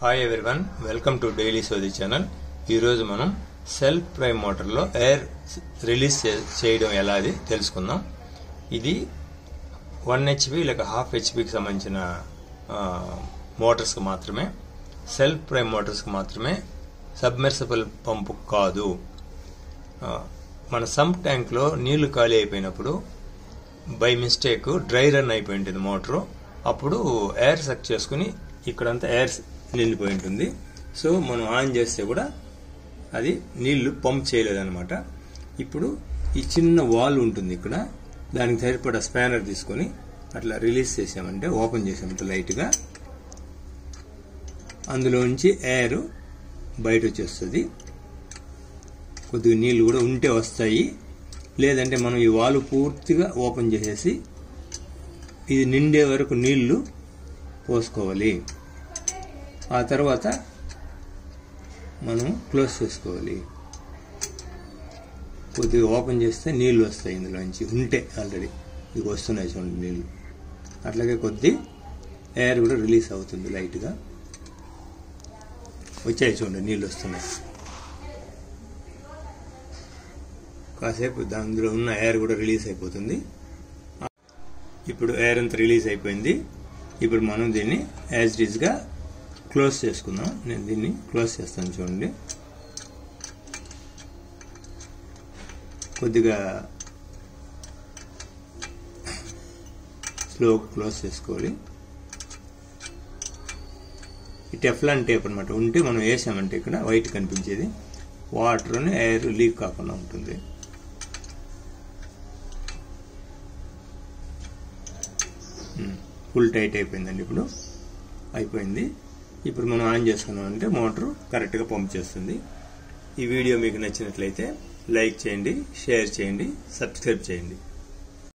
hi everyone welcome to daily సోది channel ఈరోజు మనం సెల్ఫ్ ప్రైమ్ మోటార్లో ఎయిర్ రిలీజ్ చే- చేయడం ఎలా అది తెలుసుకుందాం ఇది వన్ హెచ్పి లేక హాఫ్ హెచ్పికి సంబంధించిన మోటార్స్కి మాత్రమే సెల్ఫ్ ప్రైమ్ మోటార్స్కి మాత్రమే సబ్మెర్సిబుల్ పంపు కాదు ఆ, మన సంప్ ట్యాంక్లో నీళ్లు ఖాళీ అయిపోయినప్పుడు బై మిస్టేక్ డ్రై రన్ అయిపోయి ఉంటుంది మోటారు అప్పుడు ఎయిర్ సక్ చేసుకుని ఇక్కడంతా ఎయిర్ నిండిపోయి ఉంటుంది సో మనం ఆన్ చేస్తే కూడా అది నీళ్లు పంప్ చేయలేదన్నమాట ఇప్పుడు ఈ చిన్న వాల్ ఉంటుంది ఇక్కడ దానికి సరిపడా స్పానర్ తీసుకొని అట్లా రిలీజ్ చేసామంటే ఓపెన్ చేసామంటే లైట్గా అందులోంచి ఎయిర్ బయట వచ్చేస్తుంది కొద్దిగా నీళ్ళు కూడా ఉంటే వస్తాయి లేదంటే మనం ఈ వాలు పూర్తిగా ఓపెన్ చేసేసి ఇది నిండే వరకు నీళ్లు పోసుకోవాలి ఆ తర్వాత మనం క్లోజ్ చేసుకోవాలి కొద్దిగా ఓపెన్ చేస్తే నీళ్లు వస్తాయి ఇందులోంచి ఉంటే ఆల్రెడీ ఇది వస్తున్నాయి చూడండి నీళ్లు అట్లాగే కొద్ది ఎయిర్ కూడా రిలీజ్ అవుతుంది లైట్గా వచ్చాయి చూడండి నీళ్ళు వస్తున్నాయి కాసేపు అందులో ఉన్న ఎయిర్ కూడా రిలీజ్ అయిపోతుంది ఇప్పుడు ఎయిర్ అంతా రిలీజ్ అయిపోయింది ఇప్పుడు మనం దీన్ని యాజ్ ఇట్ ఈస్గా క్లోజ్ చేసుకుందాం నేను దీన్ని క్లోజ్ చేస్తాను చూడండి కొద్దిగా స్లో క్లోజ్ చేసుకోవాలి ఈ టెఫ్లాన్ టేప్ అనమాట ఉంటే మనం వేసామంటే ఇక్కడ వైట్ కనిపించేది వాటర్ ఎయిర్ లీక్ కాకుండా ఉంటుంది ఫుల్ టైట్ అయిపోయిందండి ఇప్పుడు అయిపోయింది ఇప్పుడు మనం ఆన్ చేసుకున్నామంటే మోటార్ కరెక్ట్గా పంప్ చేస్తుంది ఈ వీడియో మీకు నచ్చినట్లయితే లైక్ చేయండి షేర్ చేయండి సబ్స్క్రైబ్ చేయండి